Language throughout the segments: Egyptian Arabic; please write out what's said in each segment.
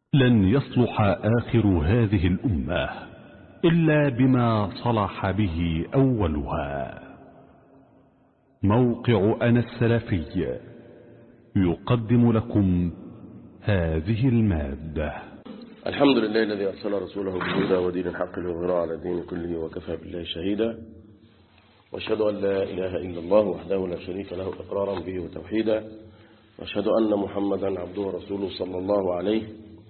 لن يصلح آخر هذه الأمة إلا بما صلح به أولها موقع أنا السلفي يقدم لكم هذه المادة الحمد لله الذي أرسل رسوله بالهدى ودين الحق ليظهره على الدين كله وكفى بالله شهيدا واشهد أن لا إله إلا الله وحده لا شريك له إقرارا به وتوحيدا واشهد أن محمدا عبده ورسوله صلى الله عليه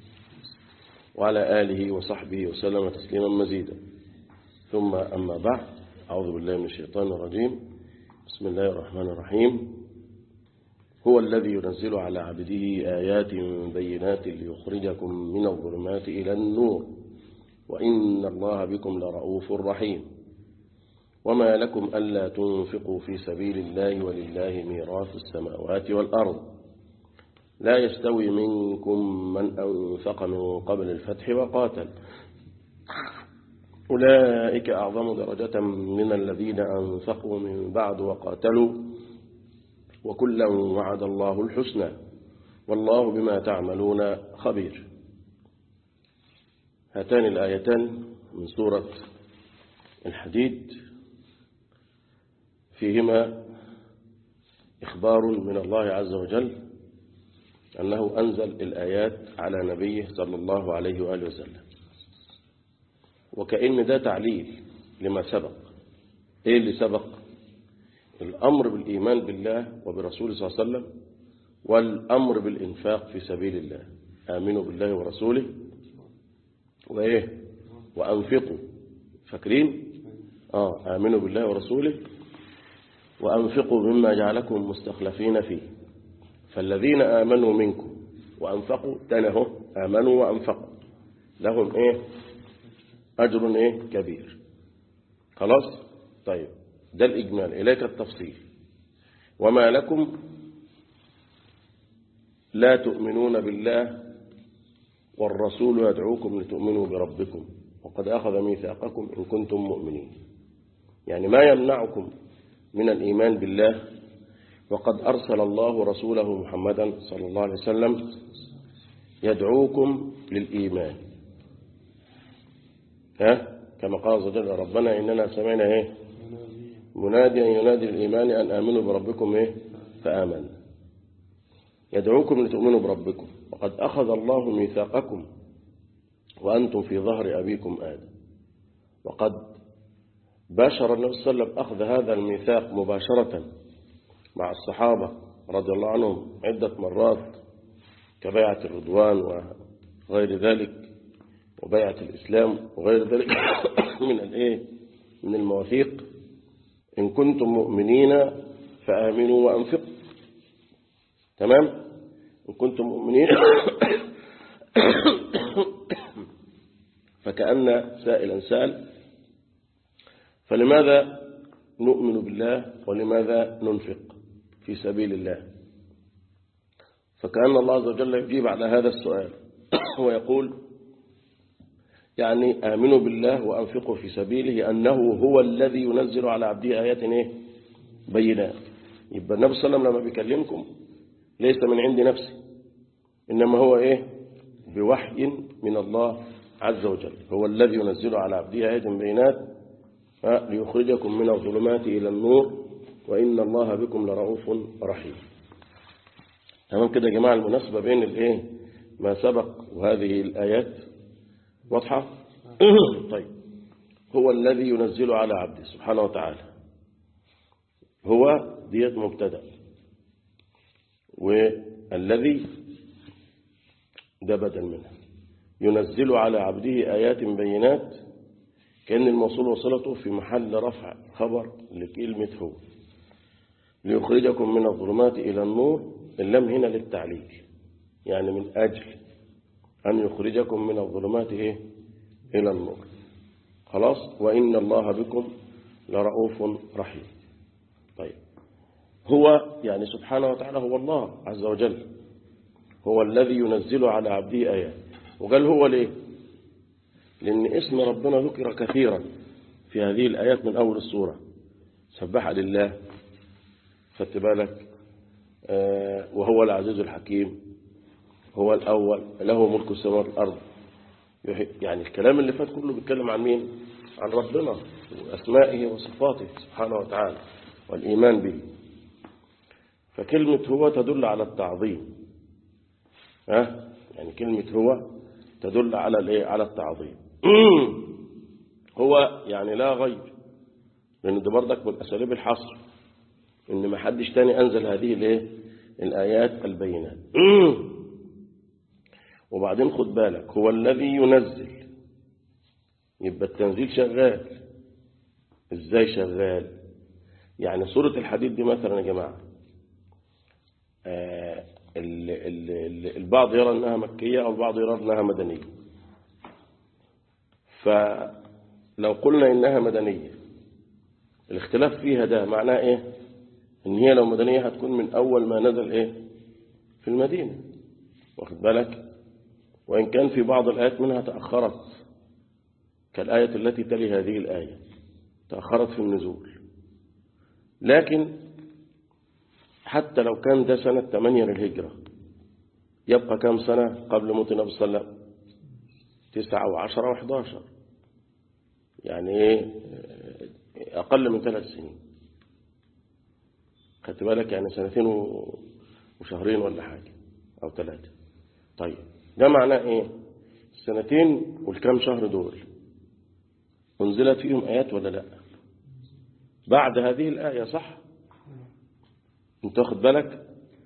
وعلى آله وصحبه وسلم تسليما مزيدا ثم أما بعد أعوذ بالله من الشيطان الرجيم بسم الله الرحمن الرحيم هو الذي ينزل على عبده آيات بينات ليخرجكم من الظلمات إلى النور وإن الله بكم لرؤوف رحيم وما لكم ألا تنفقوا في سبيل الله ولله ميراث السماوات والأرض لا يستوي منكم من أنفق من قبل الفتح وقاتل أولئك أعظم درجة من الذين أنفقوا من بعد وقاتلوا وكلا وعد الله الحسنى والله بما تعملون خبير هاتان الآيتان من سورة الحديد فيهما إخبار من الله عز وجل أنه أنزل الآيات على نبيه صلى الله عليه وآله وسلم وكأن ده تعليل لما سبق إيه اللي سبق الأمر بالإيمان بالله وبرسوله صلى الله عليه وسلم والأمر بالإنفاق في سبيل الله آمنوا بالله ورسوله وإيه وأنفقوا فاكرين آه آمنوا بالله ورسوله وأنفقوا مما جعلكم مستخلفين فيه فالذين آمنوا منكم وأنفقوا تنهوا آمنوا وأنفقوا لهم إيه أجر إيه كبير خلاص طيب ده الإجمال إليك التفصيل وما لكم لا تؤمنون بالله والرسول يدعوكم لتؤمنوا بربكم وقد أخذ ميثاقكم إن كنتم مؤمنين يعني ما يمنعكم من الإيمان بالله وقد أرسل الله رسوله محمدا صلى الله عليه وسلم يدعوكم للإيمان ها كما قال عز وجل ربنا إننا سمعنا إيه مناديا ينادي الإيمان أن آمنوا بربكم إيه فآمن يدعوكم لتؤمنوا بربكم وقد أخذ الله ميثاقكم وأنتم في ظهر أبيكم آدم وقد باشر النبي صلى الله عليه وسلم أخذ هذا الميثاق مباشرة مع الصحابة رضي الله عنهم عدة مرات كبيعة الرضوان وغير ذلك وبيعة الإسلام وغير ذلك من الإيه من المواثيق إن كنتم مؤمنين فآمنوا وأنفقوا تمام إن كنتم مؤمنين فكأن سائلا سال فلماذا نؤمن بالله ولماذا ننفق في سبيل الله فكأن الله عز وجل يجيب على هذا السؤال ويقول يعني آمنوا بالله وأنفقوا في سبيله أنه هو الذي ينزل على عبده آيات إيه؟ بينات يبقى النبي صلى الله عليه وسلم لما بيكلمكم ليس من عند نفسه إنما هو إيه بوحي من الله عز وجل هو الذي ينزل على عبده آيات بينات ليخرجكم من الظلمات إلى النور وإن الله بكم لرؤوف رحيم تمام كده يا جماعة المناسبة بين الإيه ما سبق وهذه الآيات واضحة طيب هو الذي ينزل على عبده سبحانه وتعالى هو ديت مبتدا والذي ده بدل منها ينزل على عبده آيات بينات كأن الموصول وصلته في محل رفع خبر لكلمة هو ليخرجكم من الظلمات إلى النور اللام هنا للتعليل يعني من أجل أن يخرجكم من الظلمات إيه؟ إلى النور خلاص وإن الله بكم لرؤوف رحيم طيب هو يعني سبحانه وتعالى هو الله عز وجل هو الذي ينزل على عبده آيات وقال هو ليه لأن اسم ربنا ذكر كثيرا في هذه الآيات من أول السورة سبح لله خدت بالك آه وهو العزيز الحكيم هو الأول له ملك السماوات والأرض يعني الكلام اللي فات كله بيتكلم عن مين عن ربنا وأسمائه وصفاته سبحانه وتعالى والإيمان به فكلمة هو تدل على التعظيم ها يعني كلمة هو تدل على الايه على التعظيم هو يعني لا غير لأن ده برضك من أساليب الحصر إن ما حدش تاني أنزل هذه الايه الآيات البينات وبعدين خد بالك هو الذي ينزل يبقى التنزيل شغال ازاي شغال يعني سورة الحديد دي مثلا يا جماعة آه ال ال ال البعض يرى انها مكية او البعض يرى انها مدنية فلو قلنا انها مدنية الاختلاف فيها ده معناه ايه ان هي لو مدنية هتكون من اول ما نزل ايه في المدينة واخد بالك وإن كان في بعض الآيات منها تأخرت كالآية التي تلي هذه الآية تأخرت في النزول لكن حتى لو كان ده سنة 8 للهجرة يبقى كم سنة قبل موت النبي صلى الله عليه وسلم تسعة وعشرة وحداشر يعني ايه أقل من ثلاث سنين خدت بالك يعني سنتين وشهرين ولا حاجة أو ثلاثة طيب ده معناه ايه السنتين والكام شهر دول انزلت فيهم ايات ولا لا بعد هذه الايه صح انت واخد بالك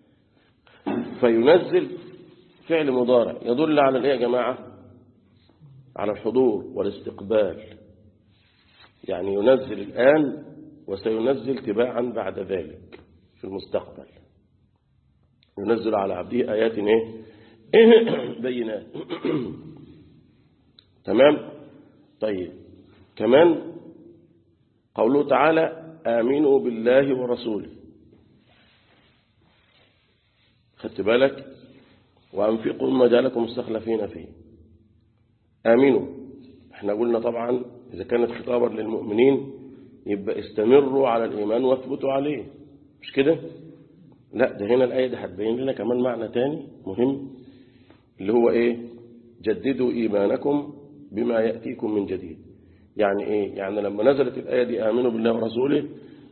فينزل فعل مضارع يدل على الايه يا جماعه على الحضور والاستقبال يعني ينزل الان وسينزل تباعا بعد ذلك في المستقبل ينزل على عبده ايات ايه بينات تمام طيب كمان قوله تعالى آمنوا بالله ورسوله خدت بالك وأنفقوا مما جعلكم مستخلفين فيه آمنوا احنا قلنا طبعا إذا كانت خطابا للمؤمنين يبقى استمروا على الإيمان واثبتوا عليه مش كده لا ده هنا الآية دي هتبين لنا كمان معنى تاني مهم اللي هو ايه جددوا ايمانكم بما ياتيكم من جديد يعني ايه يعني لما نزلت الايه دي امنوا بالله ورسوله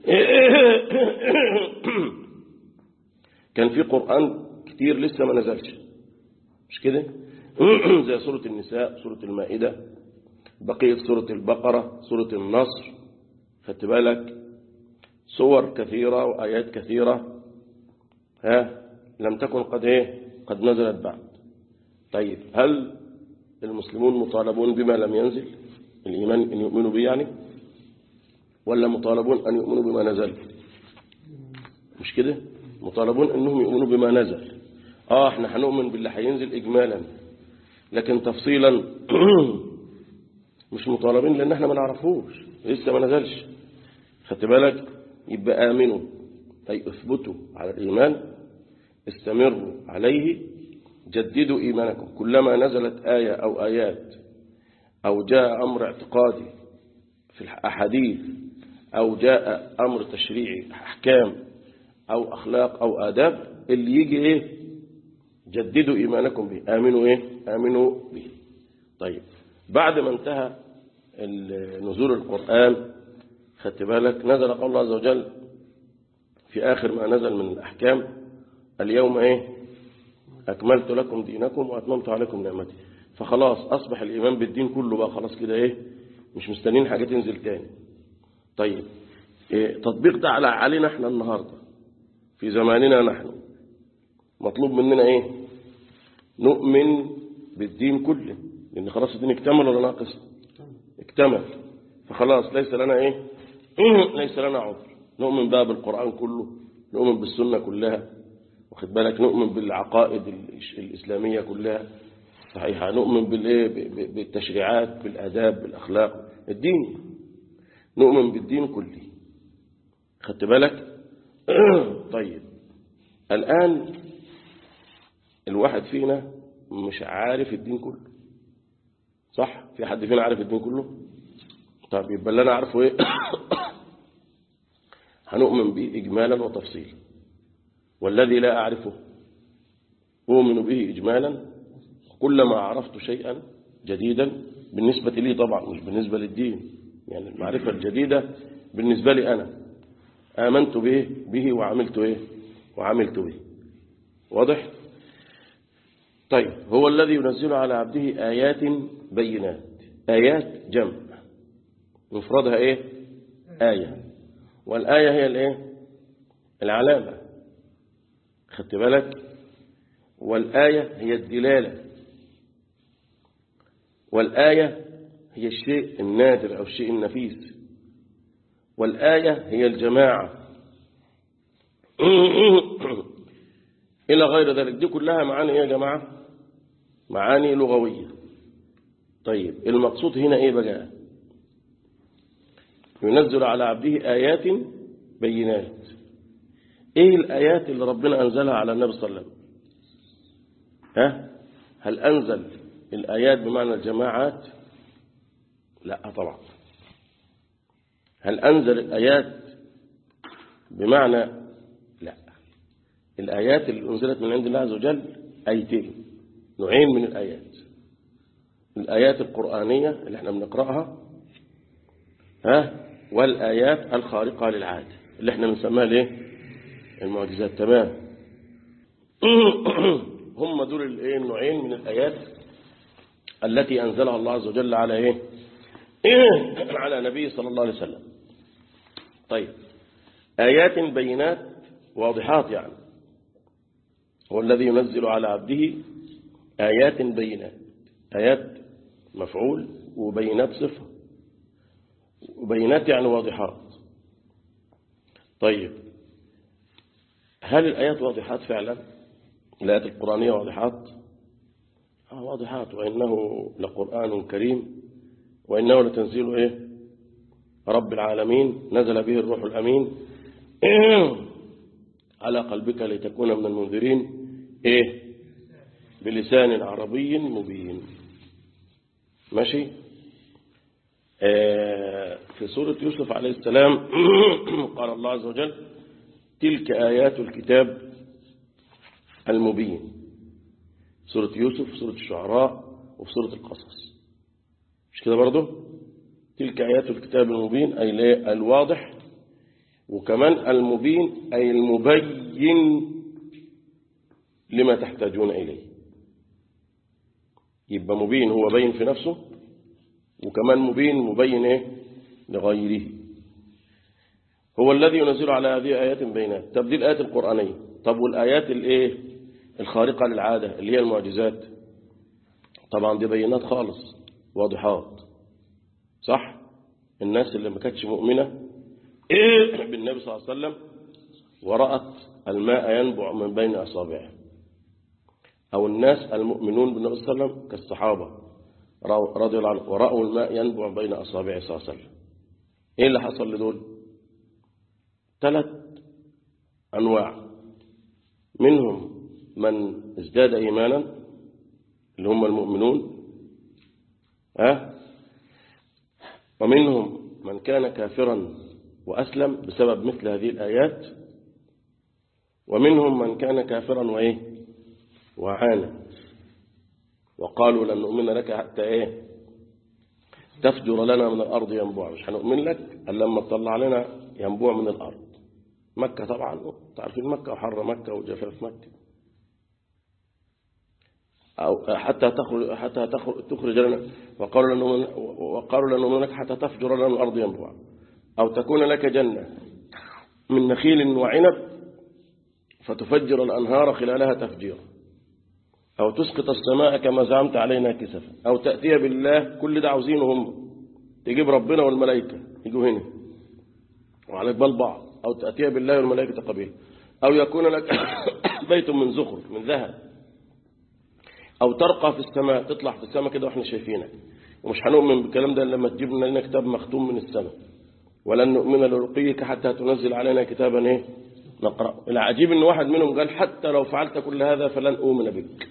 كان في قران كتير لسه ما نزلش مش كده زي سوره النساء سوره المائده بقيه سوره البقره سوره النصر خدت بالك صور كثيره وايات كثيره ها لم تكن قد ايه قد نزلت بعد طيب هل المسلمون مطالبون بما لم ينزل الإيمان أن يؤمنوا به يعني ولا مطالبون أن يؤمنوا بما نزل مش كده مطالبون أنهم يؤمنوا بما نزل آه احنا هنؤمن باللي هينزل إجمالا لكن تفصيلا مش مطالبين لأن احنا ما نعرفوش لسه ما نزلش خدت بالك يبقى آمنوا أي اثبتوا على الإيمان استمروا عليه جددوا إيمانكم كلما نزلت آية أو آيات أو جاء أمر اعتقادي في الأحاديث أو جاء أمر تشريعي أحكام أو أخلاق أو آداب اللي يجي إيه جددوا إيمانكم به آمنوا إيه آمنوا به طيب بعد ما انتهى نزول القرآن خدت بالك نزل قول الله عز وجل في آخر ما نزل من الأحكام اليوم إيه أكملت لكم دينكم وأتممت عليكم نعمتي فخلاص أصبح الإيمان بالدين كله بقى خلاص كده إيه مش مستنين حاجة تنزل تاني طيب إيه تطبيق ده على علينا احنا النهاردة في زماننا نحن مطلوب مننا إيه نؤمن بالدين كله لأن خلاص الدين اكتمل ولا ناقص اكتمل فخلاص ليس لنا إيه ليس لنا عذر نؤمن بقى بالقرآن كله نؤمن بالسنة كلها واخد بالك نؤمن بالعقائد الإسلامية كلها صحيحة نؤمن بالإيه بالتشريعات بالآداب بالأخلاق الدين نؤمن بالدين كله خدت بالك طيب الآن الواحد فينا مش عارف الدين كله صح في حد فينا عارف الدين كله طيب يبقى اللي انا عارفه ايه هنؤمن به اجمالا وتفصيلا والذي لا اعرفه أؤمن به إجمالا كلما عرفت شيئا جديدا بالنسبة لي طبعا مش بالنسبة للدين يعني المعرفة الجديدة بالنسبة لي أنا آمنت به به وعملت إيه وعملت به واضح طيب هو الذي ينزل على عبده آيات بينات آيات جمع مفردها إيه آية والآية هي الإيه العلامة خدت بالك والآية هي الدلالة والآية هي الشيء النادر أو الشيء النفيس والآية هي الجماعة إلى غير ذلك دي كلها معاني إيه يا جماعة معاني لغوية طيب المقصود هنا إيه بقى ينزل على عبده آيات بينات إيه الآيات اللي ربنا أنزلها على النبي صلى الله عليه وسلم ها هل أنزل الآيات بمعنى الجماعات لا طبعا هل أنزل الآيات بمعنى لا الآيات اللي أنزلت من عند الله عز وجل آيتين نوعين من الآيات الآيات القرآنية اللي احنا بنقرأها ها والآيات الخارقة للعادة اللي احنا بنسميها ليه المعجزات تمام هم دول الايه النوعين من الآيات التي أنزلها الله عز وجل على ايه على نبي صلى الله عليه وسلم طيب آيات بينات واضحات يعني هو الذي ينزل على عبده آيات بينات آيات مفعول وبينات صفة وبينات يعني واضحات طيب هل الآيات واضحات فعلا الآيات القرآنية واضحات آه واضحات وإنه لقرآن كريم وإنه لتنزيل إيه رب العالمين نزل به الروح الأمين على قلبك لتكون من المنذرين إيه بلسان عربي مبين ماشي آه في سورة يوسف عليه السلام قال الله عز وجل تلك آيات الكتاب المبين سورة يوسف سورة الشعراء وفي سورة القصص مش كده برضه تلك آيات الكتاب المبين أي الواضح وكمان المبين أي المبين لما تحتاجون إليه يبقى مبين هو بين في نفسه وكمان مبين مبين إيه لغيره هو الذي ينزل على هذه آيات بينات طب دي الآيات القرآنية طب والآيات الإيه الخارقة للعادة اللي هي المعجزات طبعا دي بينات خالص واضحات صح الناس اللي ما كانتش مؤمنة بالنبي صلى الله عليه وسلم ورأت الماء ينبع من بين أصابعه أو الناس المؤمنون بالنبي صلى الله عليه وسلم كالصحابة رضي الله عنهم ورأوا الماء ينبع بين أصابعه صلى الله عليه وسلم إيه اللي حصل لدول ثلاث أنواع منهم من ازداد إيمانا اللي هم المؤمنون ها ومنهم من كان كافرا وأسلم بسبب مثل هذه الآيات ومنهم من كان كافرا وإيه وعانى وقالوا لن نؤمن لك حتى إيه تفجر لنا من الأرض ينبوع مش هنؤمن لك إلا لما تطلع لنا ينبوع من الأرض مكة طبعا تعرفين مكة وحر مكة وجفاف مكة أو حتى تخرج حتى تخرج لنا وقالوا لنا وقالوا لنا منك حتى تفجر لنا الأرض ينبوع أو تكون لك جنة من نخيل وعنب فتفجر الأنهار خلالها تفجيرا أو تسقط السماء كما زعمت علينا كسفا أو تأتي بالله كل ده عاوزينه هم تجيب ربنا والملائكة يجوا هنا وعلى جبال بعض أو تأتي بالله والملائكة قبيل أو يكون لك بيت من زخرف من ذهب أو ترقى في السماء تطلع في السماء كده وإحنا شايفينك ومش هنؤمن بالكلام ده لما تجيب لنا كتاب مختوم من السماء ولن نؤمن لرقيك حتى تنزل علينا كتابا إيه نقرأ العجيب إن واحد منهم قال حتى لو فعلت كل هذا فلن أؤمن بك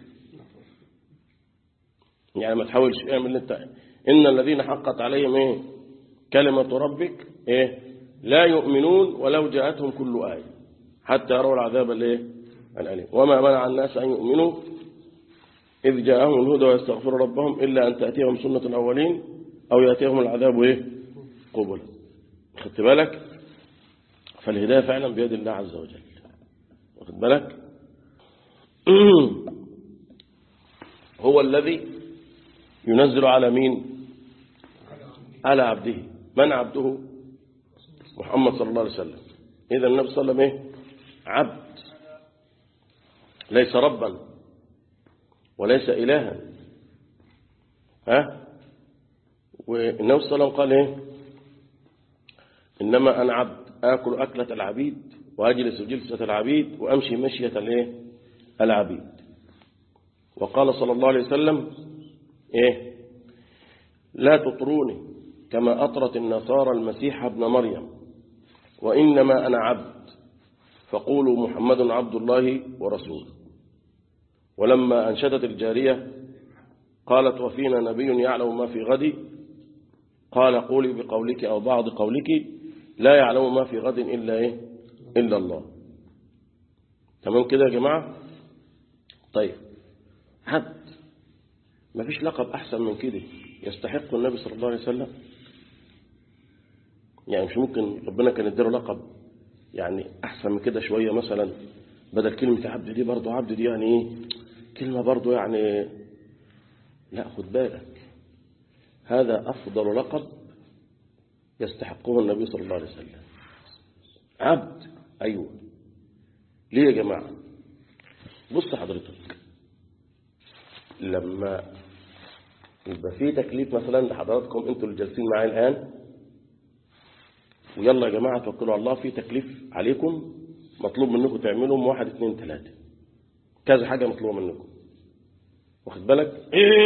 يعني ما تحاولش اعمل انت إن الذين حقت عليهم إيه كلمة ربك إيه لا يؤمنون ولو جاءتهم كل آية حتى يروا العذاب الايه الأليم وما منع الناس أن يؤمنوا إذ جاءهم الهدى ويستغفروا ربهم إلا أن تأتيهم سنة الأولين أو يأتيهم العذاب إيه قبلا خدت بالك فالهداية فعلا بيد الله عز وجل واخد بالك هو الذي ينزل على مين على عبده من عبده محمد صلى الله عليه وسلم إذا النبي صلى الله عليه وسلم إيه؟ عبد ليس ربا وليس إلها ها والنبي صلى الله عليه وسلم قال إيه إنما أنا عبد آكل أكلة العبيد وأجلس جلسة العبيد وأمشي مشية الإيه العبيد وقال صلى الله عليه وسلم إيه لا تطروني كما أطرت النصارى المسيح ابن مريم وإنما أنا عبد فقولوا محمد عبد الله ورسوله ولما أنشدت الجارية قالت وفينا نبي يعلم ما في غد قال قولي بقولك أو بعض قولك لا يعلم ما في غد إلا إيه إلا الله تمام كده يا جماعة طيب عبد ما فيش لقب أحسن من كده يستحق النبي صلى الله عليه وسلم يعني مش ممكن ربنا كان يديله لقب يعني أحسن من كده شوية مثلا بدل كلمة عبد دي برضه عبد دي يعني إيه كلمة برضه يعني لا خد بالك هذا أفضل لقب يستحقه النبي صلى الله عليه وسلم عبد أيوة ليه يا جماعة بص حضرتك لما يبقى في تكليف مثلا لحضراتكم انتوا اللي جالسين معايا الآن ويلا يا جماعة توكلوا على الله في تكليف عليكم مطلوب منكم تعملهم واحد اثنين ثلاثة كذا حاجة مطلوبة منكم واخد بالك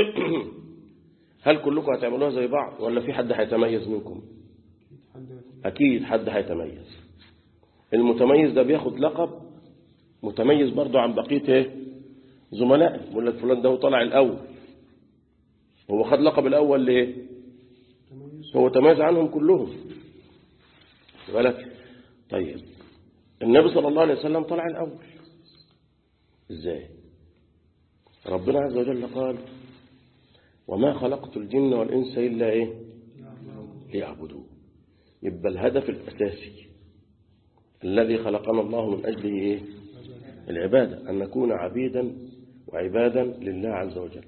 هل كلكم هتعملوها زي بعض ولا في حد هيتميز منكم أكيد حد هيتميز المتميز ده بياخد لقب متميز برضه عن بقية ايه زملائه يقول لك فلان ده هو طلع الأول هو خد لقب الأول ليه هو تميز عنهم كلهم بالك طيب النبي صلى الله عليه وسلم طلع الأول ازاي ربنا عز وجل قال وما خلقت الجن والإنس إلا إيه ليعبدون يبقى الهدف الأساسي الذي خلقنا الله من أجله إيه العبادة أن نكون عبيدا وعبادا لله عز وجل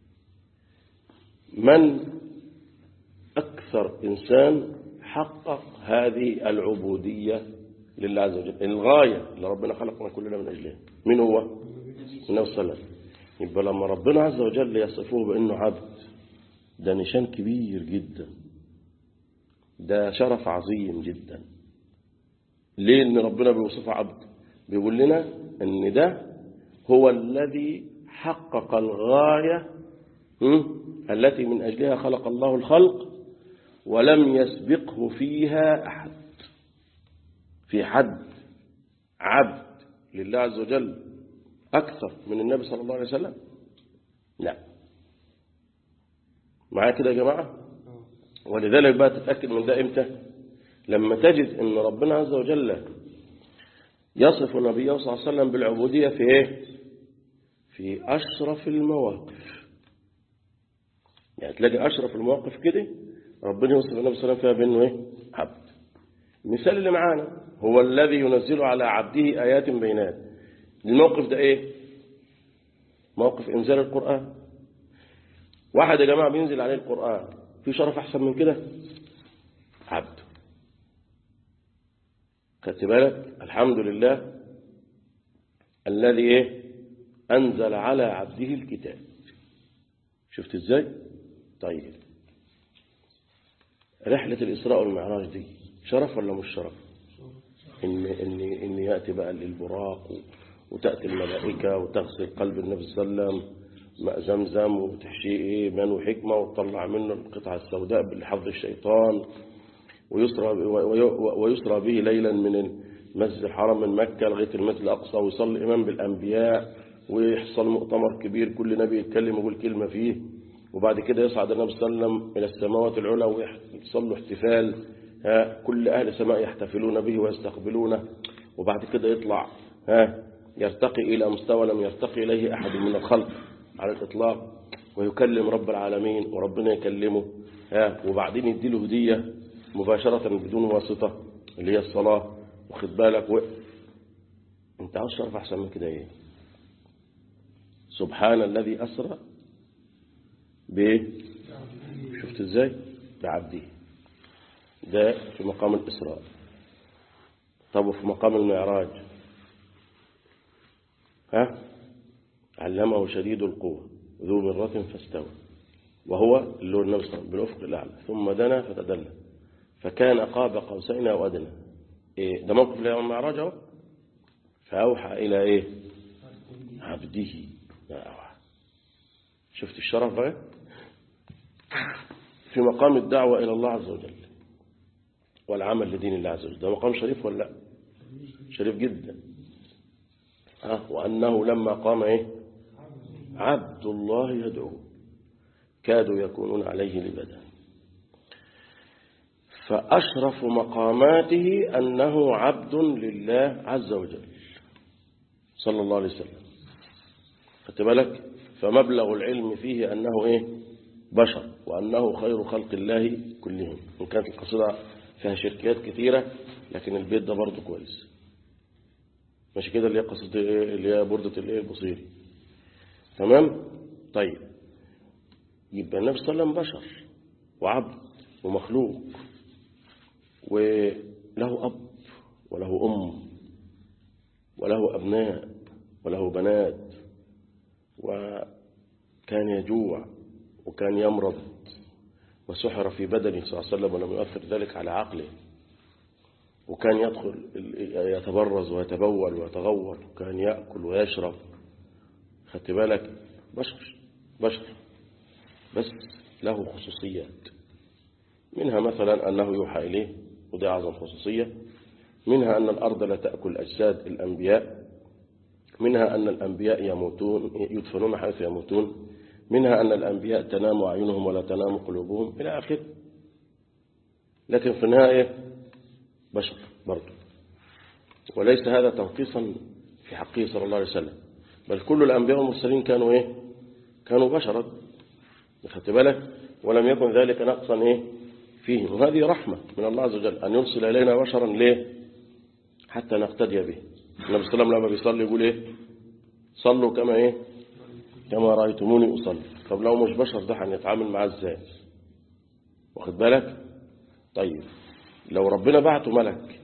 من أكثر إنسان حقق هذه العبودية لله عز وجل الغاية اللي ربنا خلقنا كلنا من أجلها من هو النبي صلى الله عليه وسلم يبقى لما ربنا عز وجل يصفه بأنه عبد ده نشان كبير جدا ده شرف عظيم جدا ليه ان ربنا بيوصفه عبد بيقول لنا ان ده هو الذي حقق الغاية التي من أجلها خلق الله الخلق ولم يسبقه فيها أحد في حد عبد لله عز وجل أكثر من النبي صلى الله عليه وسلم لا معايا كده يا جماعة ولذلك بقى تتأكد من ده إمتى لما تجد أن ربنا عز وجل يصف نبيه صلى الله عليه وسلم بالعبودية في إيه في أشرف المواقف يعني تلاقي أشرف المواقف كده ربنا يوصف النبي صلى الله عليه وسلم فيها بأنه إيه عبد المثال اللي معانا هو الذي ينزل على عبده آيات بينات الموقف ده إيه موقف إنزال القرآن واحد يا جماعة بينزل عليه القرآن في شرف أحسن من كده عبد خدت بالك الحمد لله الذي إيه أنزل على عبده الكتاب شفت إزاي طيب رحلة الإسراء والمعراج دي شرف ولا مش شرف إن, إن, إن يأتي بقى للبراق وتأتي الملائكة وتغسل قلب النبي صلى الله عليه وسلم ماء زمزم وتحشيه إيه من وحكمة وتطلع منه القطعة السوداء بالحفظ الشيطان ويسرى, ويسرى به ليلا من المسجد الحرام من مكة لغاية المسجد الأقصى ويصلي إمام بالأنبياء ويحصل مؤتمر كبير كل نبي يتكلم ويقول كلمة فيه وبعد كده يصعد النبي صلى الله عليه وسلم إلى السماوات العلى ويحصل له احتفال ها كل أهل السماء يحتفلون به ويستقبلونه وبعد كده يطلع ها يرتقي إلى مستوى لم يرتقي إليه أحد من الخلق على الإطلاق ويكلم رب العالمين وربنا يكلمه ها وبعدين يديله هدية مباشرة بدون واسطة اللي هي الصلاة واخد بالك و... انت عاوز شرف احسن من كده ايه سبحان الذي اسرى بايه شفت ازاي بعبده ده في مقام الاسراء طب وفي مقام المعراج ها علمه شديد القوة ذو مرة فاستوى وهو اللي هو النبي صلى الله عليه وسلم بالأفق الأعلى ثم دنا فتدلى فكان قاب قوسين أو أدنى إيه ده موقف اليوم المعراج اهو فأوحى إلى إيه عبده ما أوحى شفت الشرف بقى في مقام الدعوة إلى الله عز وجل والعمل لدين الله عز وجل ده مقام شريف ولا لا شريف جدا ها وأنه لما قام إيه عبد الله يدعو كادوا يكونون عليه لبدا فأشرف مقاماته أنه عبد لله عز وجل صلى الله عليه وسلم خدت بالك فمبلغ العلم فيه أنه إيه بشر وأنه خير خلق الله كلهم وإن كانت القصيدة فيها شركيات كثيرة لكن البيت ده برضه كويس ماشي كده اللي هي قصيدة إيه اللي هي بردة الإيه البصيري تمام طيب يبقى النبي صلى الله عليه وسلم بشر وعبد ومخلوق وله أب وله أم وله أبناء وله بنات وكان يجوع وكان يمرض وسحر في بدنه صلى الله عليه وسلم ولم يؤثر ذلك على عقله وكان يدخل يتبرز ويتبول ويتغول وكان يأكل ويشرب خدت بالك بشر بشر بس له خصوصيات منها مثلا أنه يوحى إليه ودي أعظم خصوصية منها أن الأرض لا تأكل أجساد الأنبياء منها أن الأنبياء يموتون يدفنون حيث يموتون منها أن الأنبياء تنام أعينهم ولا تنام قلوبهم إلى آخره لكن في النهاية بشر برضه وليس هذا تنقيصا في حقه صلى الله عليه وسلم بل كل الأنبياء والمرسلين كانوا إيه كانوا بشرا خدت بالك ولم يكن ذلك نقصا إيه فيهم وهذه رحمة من الله عز وجل أن يرسل إلينا بشرا ليه حتى نقتدي به النبي صلى الله عليه وسلم لما بيصلي يقول إيه صلوا كما إيه كما رأيتموني أصلي طب لو مش بشر ده هنتعامل معاه إزاي واخد بالك طيب لو ربنا بعته ملك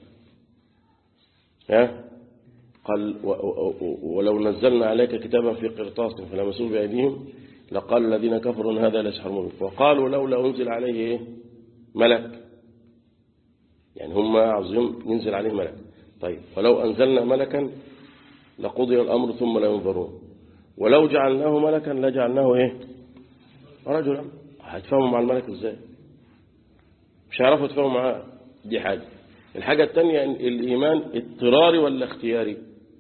ها قال ولو نزلنا عليك كتابا في قرطاس فلمسوه بأيديهم لقال الذين كفروا ان هذا لسحر مبين وقالوا لولا أنزل عليه إيه؟ ملك يعني هم عاوزين ينزل عليه ملك طيب ولو أنزلنا ملكا لقضي الأمر ثم لا ينظرون ولو جعلناه ملكا لجعلناه إيه رجلا هتفهموا مع الملك إزاي مش هيعرفوا يتفهموا معاه دي حاجة الحاجة الثانية الإيمان اضطراري ولا اختياري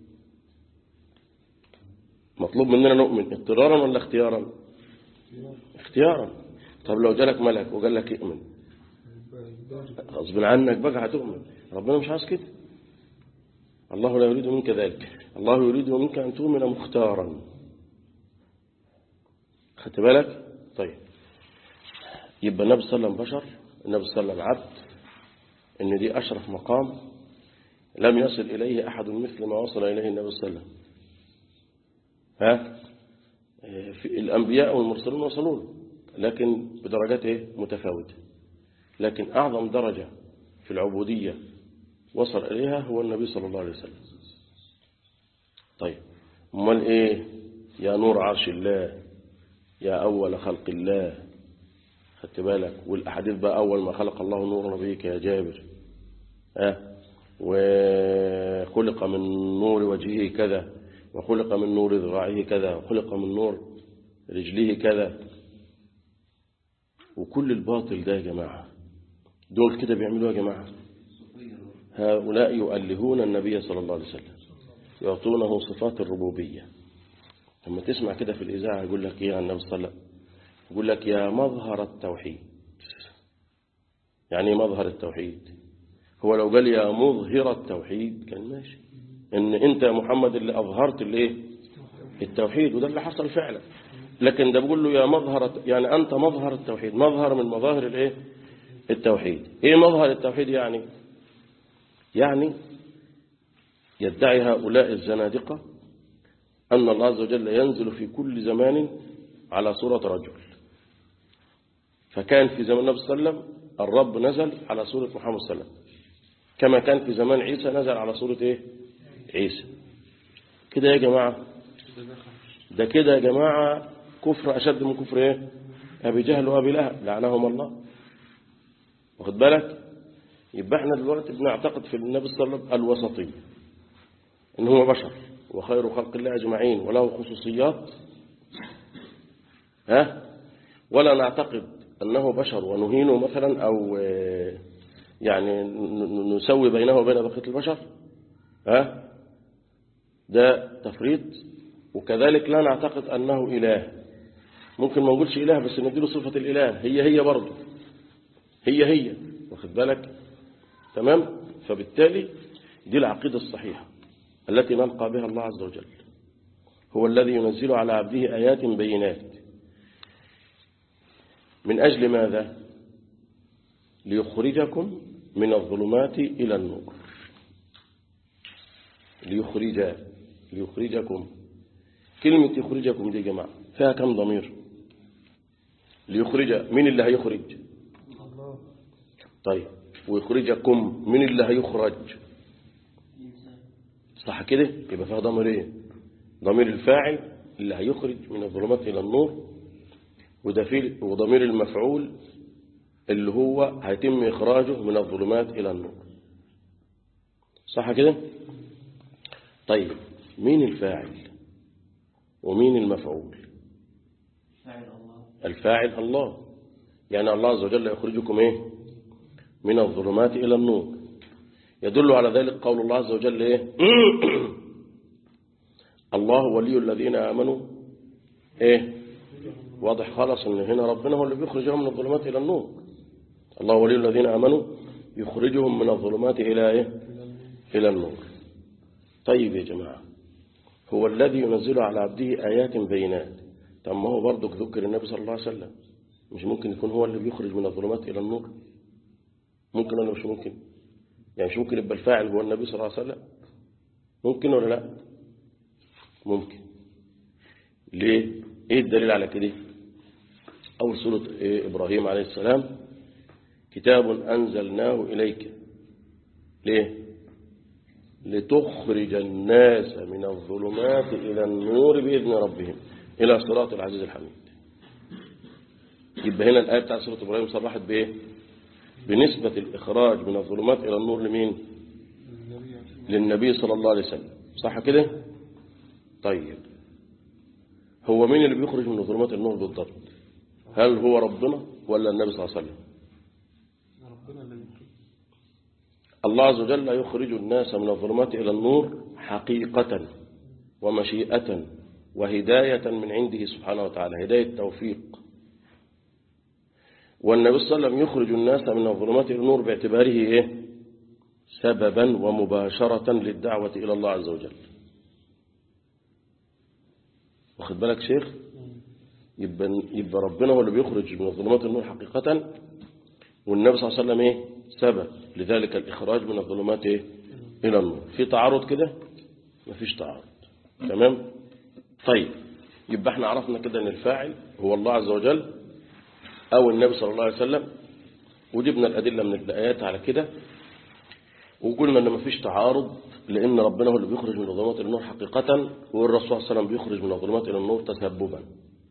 مطلوب مننا نؤمن اضطرارا ولا اختيارا اختيارا طب لو جالك ملك وقال لك اؤمن غصب عنك بقى هتؤمن ربنا مش عايز كده الله لا يريد منك ذلك الله يريد منك أن تؤمن مختارا خدت بالك طيب يبقى النبي صلى الله عليه وسلم بشر النبي صلى الله عليه وسلم عبد ان دي أشرف مقام لم يصل إليه أحد مثل ما وصل إليه النبي صلى الله عليه وسلم ها في الأنبياء والمرسلون وصلون لكن بدرجات إيه؟ متفاوتة لكن أعظم درجة في العبودية وصل إليها هو النبي صلى الله عليه وسلم طيب امال إيه يا نور عرش الله يا أول خلق الله خدت بالك والأحاديث بقى أول ما خلق الله نور نبيك يا جابر ها وخلق من نور وجهه كذا وخلق من نور ذراعه كذا وخلق من نور رجليه كذا وكل الباطل ده يا جماعة دول كده بيعملوا يا جماعة هؤلاء يؤلهون النبي صلى الله عليه وسلم يعطونه صفات الربوبية لما تسمع كده في الإذاعة يقول لك إيه عن النبي صلى الله عليه وسلم يقول لك يا مظهر التوحيد يعني مظهر التوحيد هو لو قال يا مظهر التوحيد كان ماشي ان انت يا محمد اللي اظهرت الايه التوحيد وده اللي حصل فعلا لكن ده بيقول له يا مظهر يعني انت مظهر التوحيد مظهر من مظاهر الايه التوحيد ايه مظهر التوحيد يعني يعني يدعي هؤلاء الزنادقة أن الله عز وجل ينزل في كل زمان على صورة رجل فكان في زمان النبي صلى الله عليه وسلم الرب نزل على صورة محمد صلى الله عليه وسلم كما كان في زمان عيسى نزل على صورة ايه عيسى كده يا جماعة ده كده يا جماعة كفر أشد من كفر ايه أبي جهل وأبي لهب لعنهم الله واخد بالك يبقى احنا دلوقتي بنعتقد في النبي صلى الله عليه وسلم الوسطية ان هو بشر وخير خلق الله أجمعين وله خصوصيات ها ولا نعتقد أنه بشر ونهينه مثلا أو يعني نسوي بينه وبين بقية البشر ها ده تفريط وكذلك لا نعتقد أنه إله ممكن ما نقولش إله بس نديله صفة الإله هي هي برضه هي هي واخد بالك تمام فبالتالي دي العقيدة الصحيحة التي نلقى بها الله عز وجل هو الذي ينزل على عبده آيات بينات من أجل ماذا ليخرجكم من الظلمات إلى النور ليخرج ليخرجكم كلمة يخرجكم دي يا جماعة فيها كم ضمير ليخرج من اللي هيخرج طيب ويخرجكم من اللي هيخرج صح كده يبقى فيها ضمير ايه ضمير الفاعل اللي هيخرج من الظلمات إلى النور وضمير المفعول اللي هو هيتم إخراجه من الظلمات إلى النور صح كده طيب مين الفاعل ومين المفعول الفاعل الله يعني الله عز وجل يخرجكم ايه من الظلمات إلى النور يدل على ذلك قول الله عز وجل ايه الله ولي الذين آمنوا ايه واضح خالص ان هنا ربنا هو اللي بيخرجهم من الظلمات إلى النور الله ولي الذين آمنوا يخرجهم من الظلمات إلى إيه؟ إلى النور طيب يا جماعة هو الذي ينزل على عبده آيات بينات طب ما هو برضك ذكر النبي صلى الله عليه وسلم مش ممكن يكون هو اللي بيخرج من الظلمات إلى النور ممكن ولا مش ممكن يعني مش ممكن يبقى الفاعل هو النبي صلى الله عليه وسلم ممكن ولا لا ممكن ليه ايه الدليل على كده أول سورة إيه؟ إبراهيم عليه السلام كتاب أنزلناه إليك ليه لتخرج الناس من الظلمات إلى النور بإذن ربهم إلى صراط العزيز الحميد يبقى هنا الآية بتاع سورة إبراهيم صرحت بإيه بنسبة الإخراج من الظلمات إلى النور لمين للنبي صلى الله عليه وسلم صح كده طيب هو مين اللي بيخرج من ظلمات النور بالضبط هل هو ربنا ولا النبي صلى الله عليه وسلم الله عز وجل يخرج الناس من الظلمات إلى النور حقيقة ومشيئة وهداية من عنده سبحانه وتعالى هداية توفيق والنبي صلى الله عليه وسلم يخرج الناس من الظلمات إلى النور باعتباره إيه؟ سببا ومباشرة للدعوة إلى الله عز وجل واخد بالك شيخ يبقى, يبقى ربنا هو اللي بيخرج من الظلمات النور حقيقة والنبي صلى الله عليه وسلم ايه سبب لذلك الإخراج من الظلمات ايه إلى النور في تعارض كده مفيش تعارض تمام طيب يبقى احنا عرفنا كده ان الفاعل هو الله عز وجل او النبي صلى الله عليه وسلم وجبنا الأدلة من الآيات على كده وقلنا ان مفيش تعارض لأن ربنا هو اللي بيخرج من الظلمات إلى النور حقيقة والرسول صلى الله عليه وسلم بيخرج من الظلمات إلى النور تسببا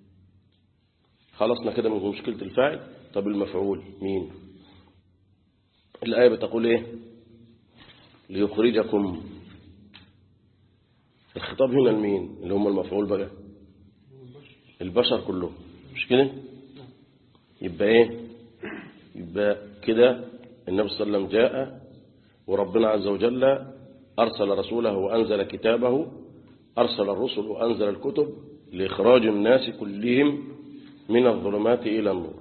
خلصنا كده من مشكلة الفاعل طب المفعول مين الآية بتقول إيه ليخرجكم الخطاب هنا لمين اللي هم المفعول بقى البشر كلهم مش كده يبقى ايه يبقى كده النبي صلى الله عليه وسلم جاء وربنا عز وجل أرسل رسوله وأنزل كتابه أرسل الرسل وأنزل الكتب لإخراج الناس كلهم من الظلمات إلى النور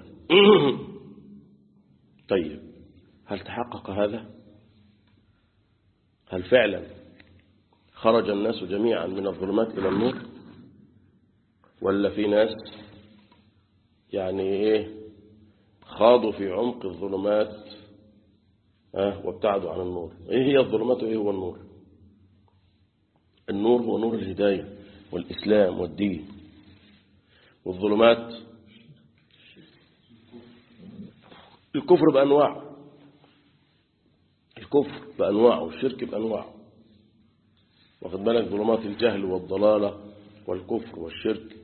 طيب هل تحقق هذا هل فعلا خرج الناس جميعا من الظلمات إلى النور ولا في ناس يعني إيه خاضوا في عمق الظلمات آه وابتعدوا عن النور إيه هي الظلمات وإيه هو النور النور هو نور الهداية والإسلام والدين والظلمات الكفر بأنواع الكفر بأنواعه والشرك بأنواعه واخد بالك ظلمات الجهل والضلالة والكفر والشرك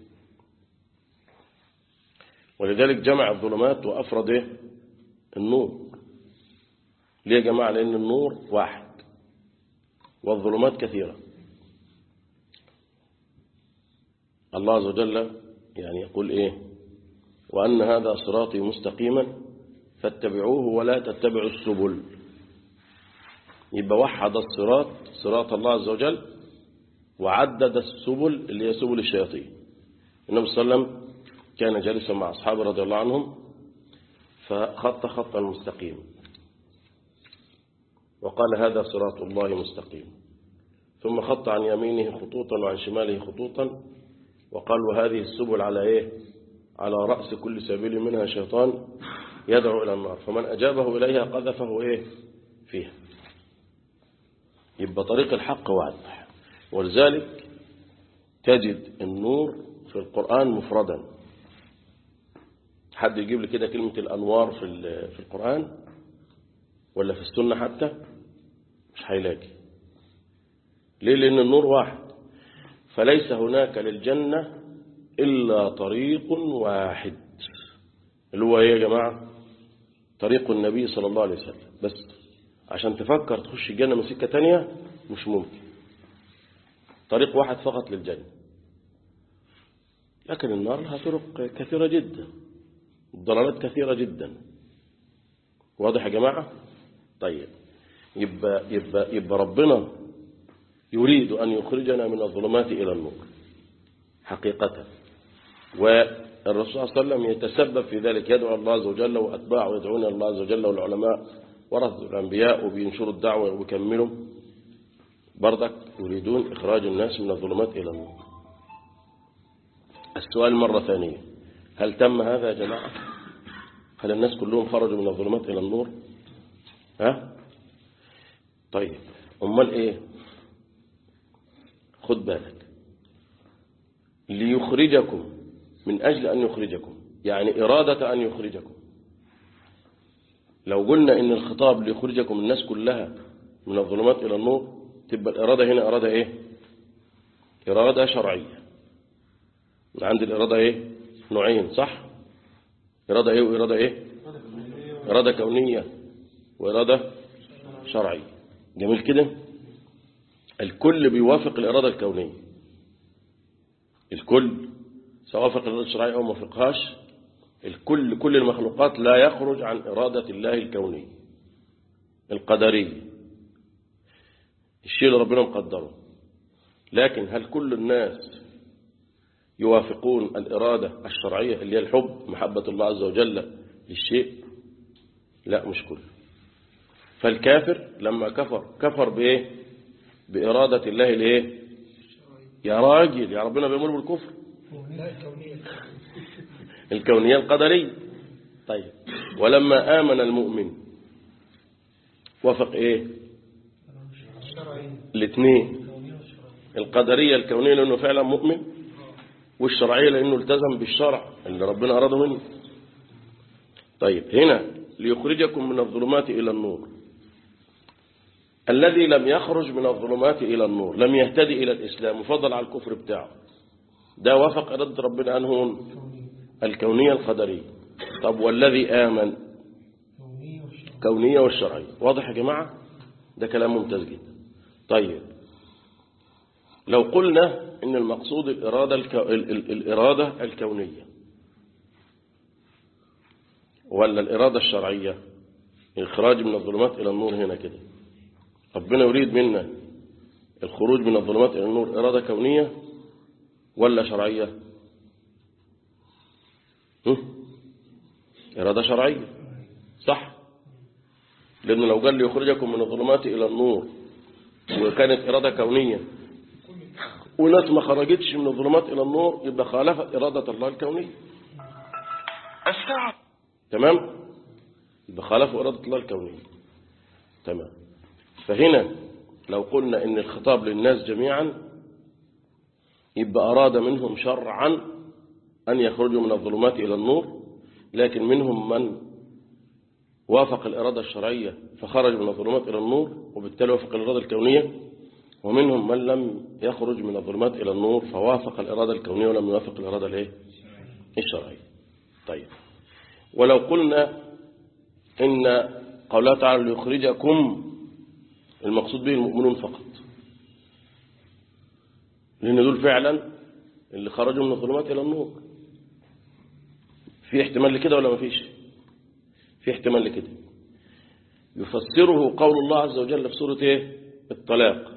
ولذلك جمع الظلمات وأفرد إيه؟ النور ليه يا جماعة لأن النور واحد والظلمات كثيرة الله عز وجل يعني يقول إيه وأن هذا صراطي مستقيما فاتبعوه ولا تتبعوا السبل يبقى وحد الصراط صراط الله عز وجل وعدد السبل اللي هي سبل الشياطين النبي صلى الله عليه وسلم كان جالسا مع أصحابه رضي الله عنهم فخط خطا مستقيم وقال هذا صراط الله مستقيم ثم خط عن يمينه خطوطا وعن شماله خطوطا وقال وهذه السبل على ايه على رأس كل سبيل منها شيطان يدعو إلى النار فمن أجابه إليها قذفه ايه فيها يبقى طريق الحق واضح ولذلك تجد النور في القرآن مفردا حد يجيب لي كده كلمة الأنوار في في القرآن ولا في السنة حتى مش هيلاقي ليه لأن النور واحد فليس هناك للجنة إلا طريق واحد اللي هو ايه يا جماعة طريق النبي صلى الله عليه وسلم بس عشان تفكر تخش الجنة من سكة تانية مش ممكن طريق واحد فقط للجنة لكن النار لها طرق كثيرة جدا الضلالات كثيرة جدا واضح يا جماعة طيب يبقى, يبقى, يبقى ربنا يريد أن يخرجنا من الظلمات إلى النور حقيقة والرسول صلى الله عليه وسلم يتسبب في ذلك يدعو الله عز وجل وأتباعه يدعون الله عز وجل والعلماء ورثوا الأنبياء وبينشروا الدعوة وبيكملوا برضك يريدون إخراج الناس من الظلمات إلى النور السؤال مرة ثانية هل تم هذا يا جماعة هل الناس كلهم خرجوا من الظلمات إلى النور ها طيب أمال إيه خد بالك ليخرجكم من أجل أن يخرجكم يعني إرادة أن يخرجكم لو قلنا إن الخطاب ليخرجكم الناس كلها من الظلمات إلى النور تبقى الإرادة هنا إرادة إيه إرادة شرعية عند الإرادة إيه نوعين صح إرادة إيه وإرادة إيه إرادة كونية وإرادة شرعية جميل كده الكل بيوافق الإرادة الكونية الكل سواء وافق الإرادة الشرعية أو ما وافقهاش الكل كل المخلوقات لا يخرج عن إرادة الله الكونية القدرية الشيء اللي ربنا مقدره لكن هل كل الناس يوافقون الإرادة الشرعية اللي هي الحب محبة الله عز وجل للشيء لا مش كله فالكافر لما كفر كفر بإيه بإرادة الله لإيه يا راجل يا ربنا بيقول بالكفر الكونية القدرية طيب ولما آمن المؤمن وافق إيه الاثنين القدرية الكونية لأنه فعلا مؤمن والشرعية لأنه التزم بالشرع اللي ربنا أراده منه طيب هنا ليخرجكم من الظلمات إلى النور الذي لم يخرج من الظلمات إلى النور لم يهتدي إلى الإسلام وفضل على الكفر بتاعه ده وافق إرادة ربنا أنه الكونية القدرية طب والذي آمن كونية والشرعية واضح يا جماعة ده كلام ممتاز جدا طيب لو قلنا إن المقصود الإرادة, الكو... ال... ال... الإرادة الكونية ولا الإرادة الشرعية الإخراج من الظلمات إلى النور هنا كده ربنا يريد منا الخروج من الظلمات إلى النور إرادة كونية ولا شرعية هم؟ إرادة شرعية صح لأنه لو قال لي يخرجكم من الظلمات إلى النور وكانت إرادة كونية وناس ما خرجتش من الظلمات إلى النور يبقى خالفت إرادة الله الكونية الساعة تمام يبقى خالفوا إرادة الله الكونية تمام فهنا لو قلنا إن الخطاب للناس جميعا يبقى أراد منهم شرعا أن يخرجوا من الظلمات إلى النور لكن منهم من وافق الإرادة الشرعية فخرج من الظلمات إلى النور وبالتالي وافق الإرادة الكونية ومنهم من لم يخرج من الظلمات إلى النور فوافق الإرادة الكونية ولم يوافق الإرادة الإيه؟ الشرعية طيب ولو قلنا إن قوله تعالى ليخرجكم المقصود به المؤمنون فقط لأن دول فعلا اللي خرجوا من الظلمات إلى النور في احتمال لكده ولا ما فيش في احتمال لكده يفسره قول الله عز وجل في سورة ايه الطلاق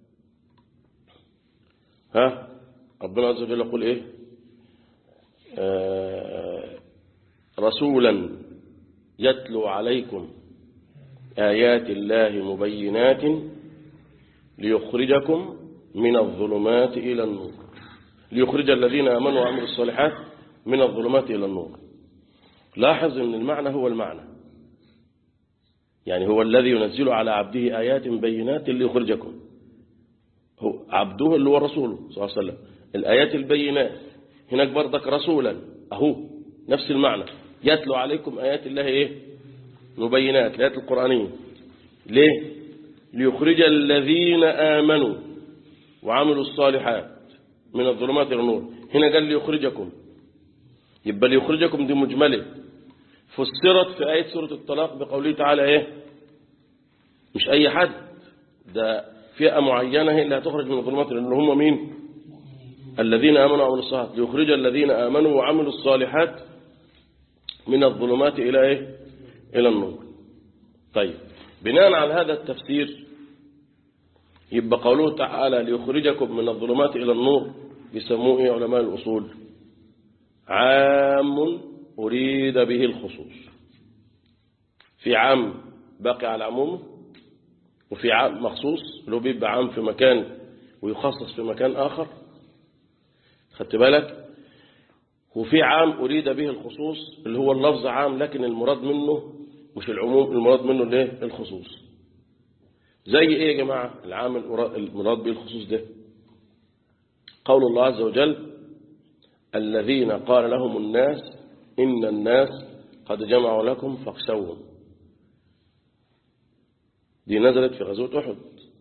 ها ربنا عز وجل يقول ايه آه رسولا يتلو عليكم آيات الله مبينات ليخرجكم من الظلمات إلى النور ليخرج الذين آمنوا وعملوا الصالحات من الظلمات إلى النور لاحظ أن المعنى هو المعنى يعني هو الذي ينزل على عبده آيات بينات ليخرجكم هو عبده اللي هو رسوله صلى الله عليه وسلم الآيات البينات هناك برضك رسولا أهو نفس المعنى يتلو عليكم آيات الله إيه مبينات الآيات القرآنية ليه ليخرج الذين آمنوا وعملوا الصالحات من الظلمات إلى النور هنا قال ليخرجكم يبقى ليخرجكم دي مجملة فسرت في آية سورة الطلاق بقوله تعالى إيه مش أي حد ده فئة معينة هي اللي هتخرج من الظلمات لأن هم مين الذين آمنوا وعملوا الصالحات ليخرج الذين آمنوا وعملوا الصالحات من الظلمات إلى إيه إلى النور طيب بناء على هذا التفسير يبقى قوله تعالى ليخرجكم من الظلمات إلى النور يسموه إيه علماء الأصول عام أريد به الخصوص في عام باقي على عمومه وفي عام مخصوص لو بيبقى عام في مكان ويخصص في مكان آخر خدت بالك وفي عام أريد به الخصوص اللي هو اللفظ عام لكن المراد منه مش العموم المراد منه الايه الخصوص زي ايه يا جماعة العام المراد به الخصوص ده قول الله عز وجل الذين قال لهم الناس إن الناس قد جمعوا لكم فاخشوهم دي نزلت في غزوة أحد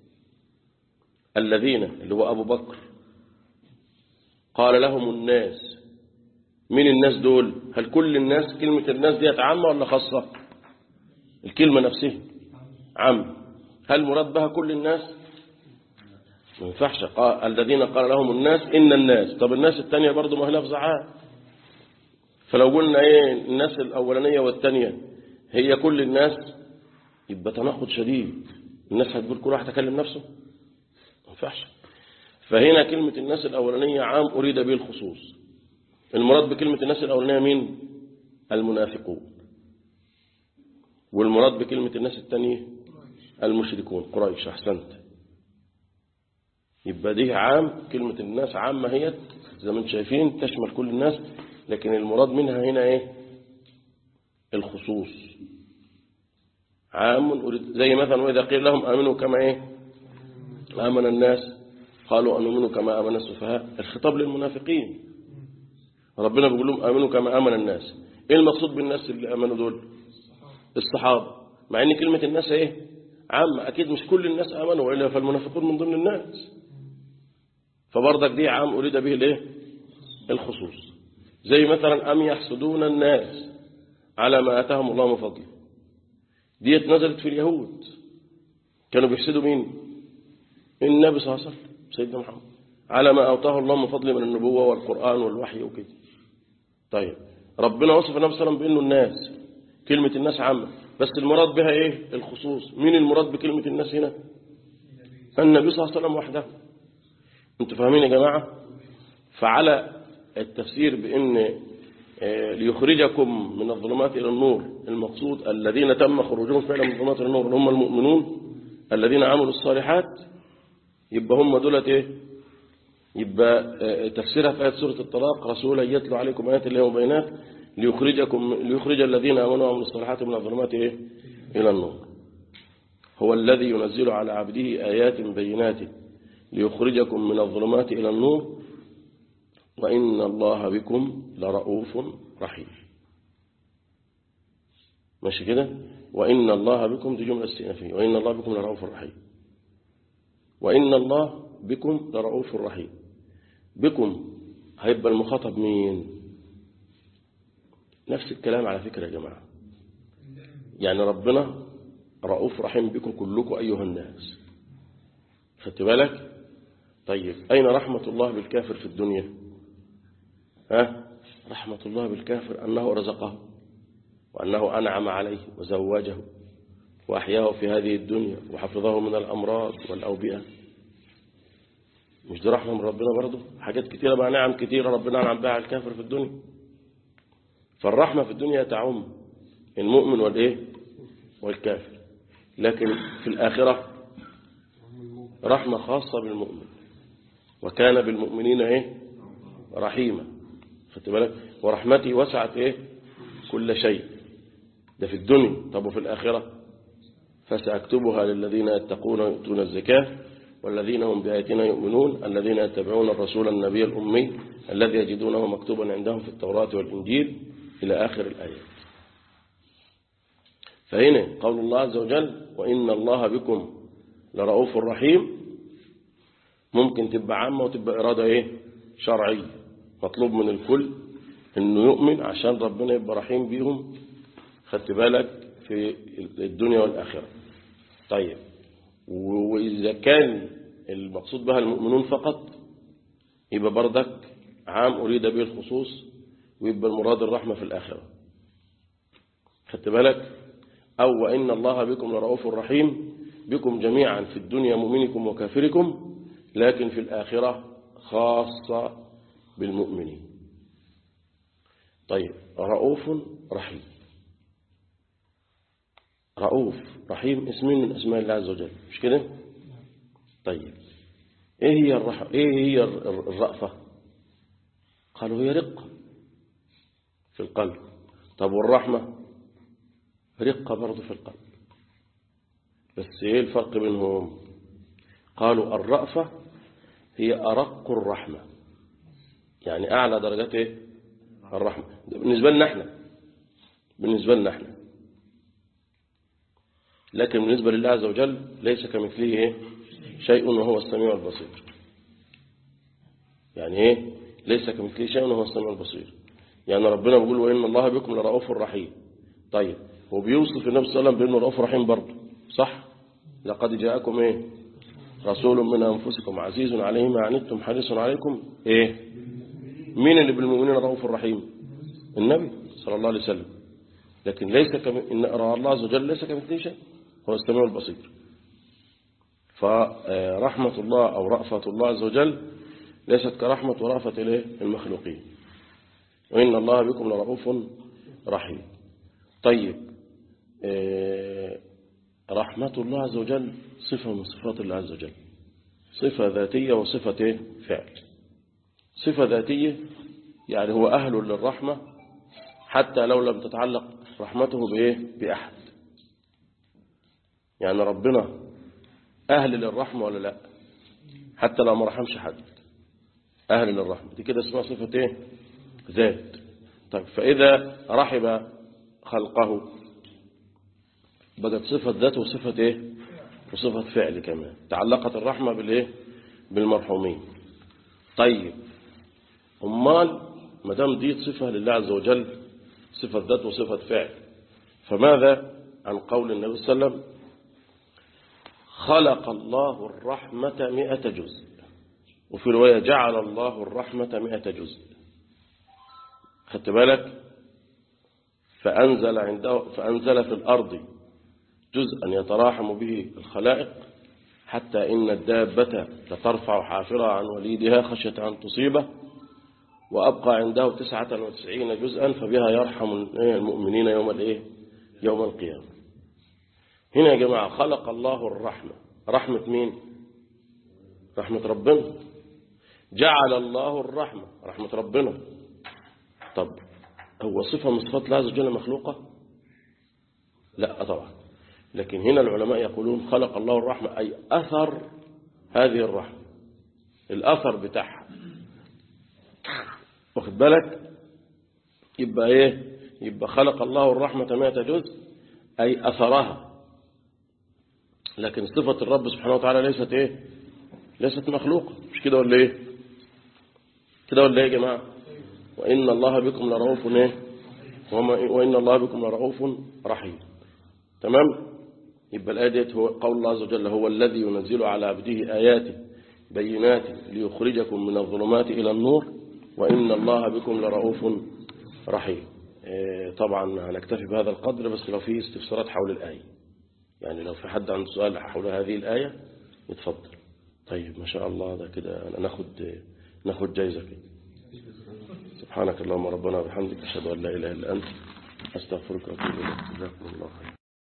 الذين اللي هو أبو بكر قال لهم الناس من الناس دول هل كل الناس كلمة الناس دي عامة ولا خاصة الكلمة نفسها عام هل مراد بها كل الناس ما ينفعش قال الذين قال لهم الناس إن الناس طب الناس التانية برضو ما هي لفظ عام فلو قلنا ايه الناس الأولانية والتانية هي كل الناس يبقى تناقض شديد الناس هتقول كل واحد تكلم نفسه ما ينفعش فهنا كلمة الناس الأولانية عام أريد به الخصوص المراد بكلمة الناس الأولانية مين المنافقون والمراد بكلمة الناس التانية المشركون قريش أحسنت يبقى دي عام كلمة الناس عامة هي زي ما انتم شايفين تشمل كل الناس لكن المراد منها هنا ايه الخصوص عام أريد زي مثلا وإذا قيل لهم آمنوا كما ايه آمن الناس قالوا أنؤمنوا كما آمن السفهاء الخطاب للمنافقين ربنا بيقول لهم آمنوا كما آمن الناس ايه المقصود بالناس اللي آمنوا دول الصحابة مع ان كلمة الناس ايه عامة أكيد مش كل الناس آمنوا وإلا فالمنافقون من ضمن الناس فبرضك دي عام أريد به الايه الخصوص زي مثلا أم يحسدون الناس على ما آتاهم الله من فضله ديت نزلت في اليهود كانوا بيحسدوا مين النبي صلى الله عليه وسلم سيدنا محمد على ما أوتاه الله من فضله من النبوة والقرآن والوحي وكده طيب ربنا وصف النبي صلى الله عليه وسلم بأنه الناس كلمة الناس عامة بس المراد بها ايه الخصوص مين المراد بكلمة الناس هنا النبي صلى الله عليه وسلم وحده انتوا فاهمين يا جماعة فعلى التفسير بأن ليخرجكم من الظلمات إلى النور المقصود الذين تم خروجهم فعلا من الظلمات إلى النور هم المؤمنون الذين عملوا الصالحات يبقى هم دولت ايه يبقى آه، تفسيرها في آية سورة الطلاق رسولا يتلو عليكم آيات الله وبينات ليخرجكم ليخرج الذين آمنوا وعملوا الصالحات من الظلمات إيه؟ إلى النور هو الذي ينزل على عبده آيات بينات ليخرجكم من الظلمات إلى النور وإن الله بكم لرؤوف رحيم ماشي كده وإن الله بكم دي جملة استئنافية وإن الله بكم لرؤوف رحيم وإن الله بكم لرؤوف رحيم بكم هيبقى المخاطب مين نفس الكلام على فكرة يا جماعة يعني ربنا رؤوف رحيم بكم كلكم أيها الناس خدت بالك طيب أين رحمة الله بالكافر في الدنيا ها رحمة الله بالكافر أنه رزقه وأنه أنعم عليه وزوجه وأحياه في هذه الدنيا وحفظه من الأمراض والأوبئة مش دي رحمة من ربنا برضه حاجات كتيرة بقى نعم كتيرة ربنا أنعم بها على الكافر في الدنيا فالرحمة في الدنيا تعم المؤمن والإيه والكافر لكن في الآخرة رحمة خاصة بالمؤمن وكان بالمؤمنين إيه رحيما خدت بالك ورحمتي وسعت إيه كل شيء ده في الدنيا طب وفي الآخرة فسأكتبها للذين يتقون ويؤتون الزكاة والذين هم بآياتنا يؤمنون الذين يتبعون الرسول النبي الأمي الذي يجدونه مكتوبا عندهم في التوراة والإنجيل إلى آخر الآيات فهنا قول الله عز وجل وإن الله بكم لرؤوف رحيم ممكن تبقى عامة وتبقى إرادة إيه شرعية مطلوب من الكل إنه يؤمن عشان ربنا يبقى رحيم بيهم خدت بالك في الدنيا والآخرة طيب وإذا كان المقصود بها المؤمنون فقط يبقى بردك عام أريد به الخصوص ويبقى المراد الرحمة في الآخرة خدت بالك أو وإن الله بكم لرؤوف رحيم بكم جميعا في الدنيا مؤمنكم وكافركم لكن في الآخرة خاصة بالمؤمنين طيب رؤوف رحيم رؤوف رحيم اسمين من اسماء الله عز وجل مش كده طيب ايه هي الرح... ايه هي الرأفة قالوا هي رقة في القلب طب والرحمة رقة برضه في القلب بس ايه الفرق بينهم قالوا الرأفة هي أرق الرحمة يعني أعلى درجات ايه الرحمة ده بالنسبة لنا احنا بالنسبة لنا احنا لكن بالنسبة لله عز وجل ليس كمثله ايه شيء وهو السميع البصير يعني ايه ليس كمثله شيء وهو السميع البصير يعني ربنا بيقول وإن الله بكم لرؤوف رحيم طيب وبيوصف النبي صلى الله عليه وسلم بأنه رؤوف رحيم برضه صح لقد جاءكم ايه رسول من أنفسكم عزيز عليه ما عنتم حريص عليكم ايه مين اللي بالمؤمنين رؤوف رحيم النبي صلى الله عليه وسلم لكن ليس كم... إن الله عز وجل ليس كمثله شيء هو السميع البصير فرحمة الله أو رأفة الله عز وجل ليست كرحمة ورأفة إليه المخلوقين وإن الله بكم لرؤوف رحيم طيب رحمة الله عز وجل صفة من صفات الله عز وجل صفة ذاتية وصفة فعل صفة ذاتية يعني هو أهل للرحمة حتى لو لم تتعلق رحمته بإيه بأحد يعني ربنا أهل للرحمة ولا لا حتى لو ما رحمش حد أهل للرحمة دي كده اسمها صفة إيه ذات طيب فإذا رحب خلقه بقت صفة ذات وصفة إيه وصفة فعل كمان تعلقت الرحمة بالإيه بالمرحومين طيب أمال ما دام دي صفة لله عز وجل صفة ذات وصفة فعل فماذا عن قول النبي صلى الله عليه وسلم خلق الله الرحمة مئة جزء وفي رواية جعل الله الرحمة مئة جزء خدت بالك فأنزل, عنده فأنزل في الأرض جزءا يتراحم به الخلائق حتى إن الدابة لترفع حافرها عن وليدها خشية أن تصيبه وأبقى عنده تسعة وتسعين جزءا فبها يرحم المؤمنين يوم الإيه يوم القيامة هنا يا جماعة خلق الله الرحمة رحمة مين رحمة ربنا جعل الله الرحمة رحمة ربنا طب هو صفة من صفات الله عز وجل مخلوقة لا طبعا لكن هنا العلماء يقولون خلق الله الرحمة أي أثر هذه الرحمة الأثر بتاعها واخد بالك يبقى ايه يبقى خلق الله الرحمة مائة جزء أي أثرها لكن صفة الرب سبحانه وتعالى ليست ايه ليست مخلوقة مش كده ولا ايه كده ولا ايه يا جماعة وإن الله بكم لرؤوف ايه وإن الله بكم لرؤوف رحيم تمام يبقى الآية ديت هو قول الله عز وجل هو الذي ينزل على عبده آيات بينات ليخرجكم من الظلمات إلى النور وإن الله بكم لرؤوف رحيم طبعا هنكتفي بهذا القدر بس لو في استفسارات حول الآية يعني لو في حد عنده سؤال حول هذه الآية يتفضل طيب ما شاء الله ده كده ناخد ناخد جايزة كده سبحانك اللهم ربنا وبحمدك أشهد أن لا إله إلا أنت أستغفرك وأتوب إليك